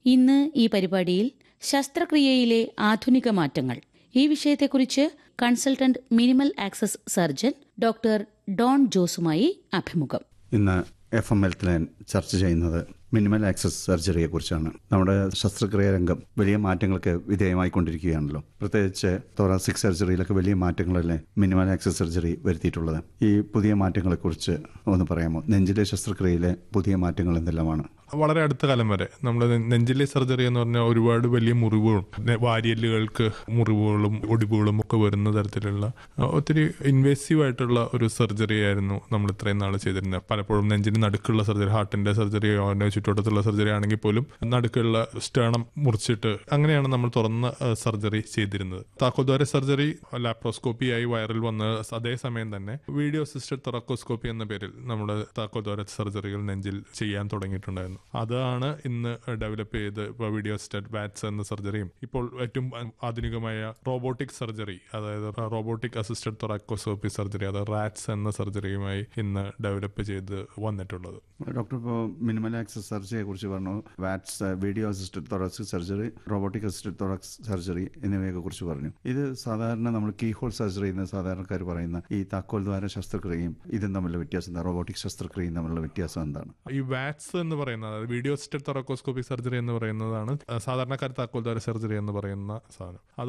ഇന്ന് ഈ പരിപാടിയിൽ ശസ്ത്രക്രിയയിലെ ആധുനിക മാറ്റങ്ങൾ ഈ വിഷയത്തെക്കുറിച്ച് consultant minimal access surgeon doctor Don ജോസുമായി അഭിമുഖം ഇന്ന് എഫ് എം ഹെൽത്ത് ലൈൻ ചർച്ച ചെയ്യുന്നത് മിനിമൽ ആക്സസ് സർജറിയെ കുറിച്ചാണ് നമ്മുടെ ശസ്ത്രക്രിയ രംഗം വലിയ മാറ്റങ്ങൾക്ക് വിധേയമായിക്കൊണ്ടിരിക്കുകയാണല്ലോ പ്രത്യേകിച്ച് തോറാസിക് സർജറിയിലൊക്കെ വലിയ മാറ്റങ്ങളല്ലേ മിനിമൽ ആക്സസ് സർജറി വരുത്തിയിട്ടുള്ളത് ഈ പുതിയ മാറ്റങ്ങളെക്കുറിച്ച് ഒന്ന് പറയാമോ നെഞ്ചിലെ ശസ്ത്രക്രിയയിലെ പുതിയ മാറ്റങ്ങൾ എന്തെല്ലാമാണ് വളരെ അടുത്ത കാലം വരെ നമ്മൾ നെഞ്ചിലെ സർജറി എന്ന് പറഞ്ഞാൽ ഒരുപാട് വലിയ മുറിവുകളും നെ- വാരിയല്ലുകൾക്ക് മുറിവുകളും ഒടിവുകളും ഒക്കെ വരുന്ന തരത്തിലുള്ള അഹ് ഒത്തിരി ഇൻവേസീവ് ആയിട്ടുള്ള ഒരു സർജറി ആയിരുന്നു നമ്മൾ ഇത്രയും നാൾ ചെയ്തിരുന്നത് പലപ്പോഴും നെഞ്ചിന് നടുക്കുള്ള സർജറി ഹാർട്ടിന്റെ സർജറിയോ അതിന്റെ ചുറ്റോട്ടത്തുള്ള സർജറി ആണെങ്കിൽ പോലും നടുക്കുള്ള സ്റ്റേണം മുറിച്ചിട്ട് അങ്ങനെയാണ് നമ്മൾ തുറന്ന സർജറി ചെയ്തിരുന്നത് താക്കോദ്വാര സർജറി ലാപ്രോസ്കോപ്പി ആയി വൈറൽ വന്ന അതേ സമയം തന്നെ വീഡിയോ അസിസ്റ്റഡ് തൊറക്കോസ്കോപ്പി എന്ന പേരിൽ നമ്മുടെ താക്കോദ്വാര സർജറികൾ നെഞ്ചിൽ ചെയ്യാൻ തുടങ്ങിയിട്ടുണ്ടായിരുന്നു അതാണ് ഇന്ന് ഡെവലപ്പ് ചെയ്ത് ഇപ്പോൾ വീഡിയോ അസിസ്റ്റഡ് വാറ്റ്സ് എന്ന സർജറിയും ഇപ്പോൾ ഏറ്റവും ആധുനികമായ റോബോട്ടിക് സർജറി അതായത് റോബോട്ടിക് അസിസ്റ്റഡ് തൊറാക്കോസ്കോപ്പി സർജറി അതായത് റാറ്റ്സ് എന്ന സർജറിയുമായി ഇന്ന് ഡെവലപ്പ് ചെയ്ത് വന്നിട്ടുള്ളത് ഡോക്ടർ ഇപ്പോൾ മിനിമൽ ആക്സസ് സർജറിയെ കുറിച്ച് പറഞ്ഞു VATS video assisted thoracic surgery robotic assisted thorax surgery എന്നിവയൊക്കെ കുറിച്ച് പറഞ്ഞു ഇത് സാധാരണ നമ്മൾ കീ ഹോൾ സർജറി എന്ന് സാധാരണക്കാർ പറയുന്ന ഈ താക്കോൽ ദ്വാര ശസ്ത്രക്രിയയും ഇതും തമ്മിലുള്ള വ്യത്യാസം എന്താ റോബോട്ടിക് ശസ്ത്രക്രിയയും തമ്മിലുള്ള വ്യത്യാസം എന്താണ് ഈ വാറ്റ്സ് എന്ന് പറയുന്നത് അതായത് വീഡിയോ അസിസ്റ്റഡ് തൊറക്കോസ്കോപ്പി സർജറി എന്ന് പറയുന്നതാണ് സാധാരണക്കാർ താക്കോൽദ്വാര സർജറി എന്ന് പറയുന്ന സാധനം അത്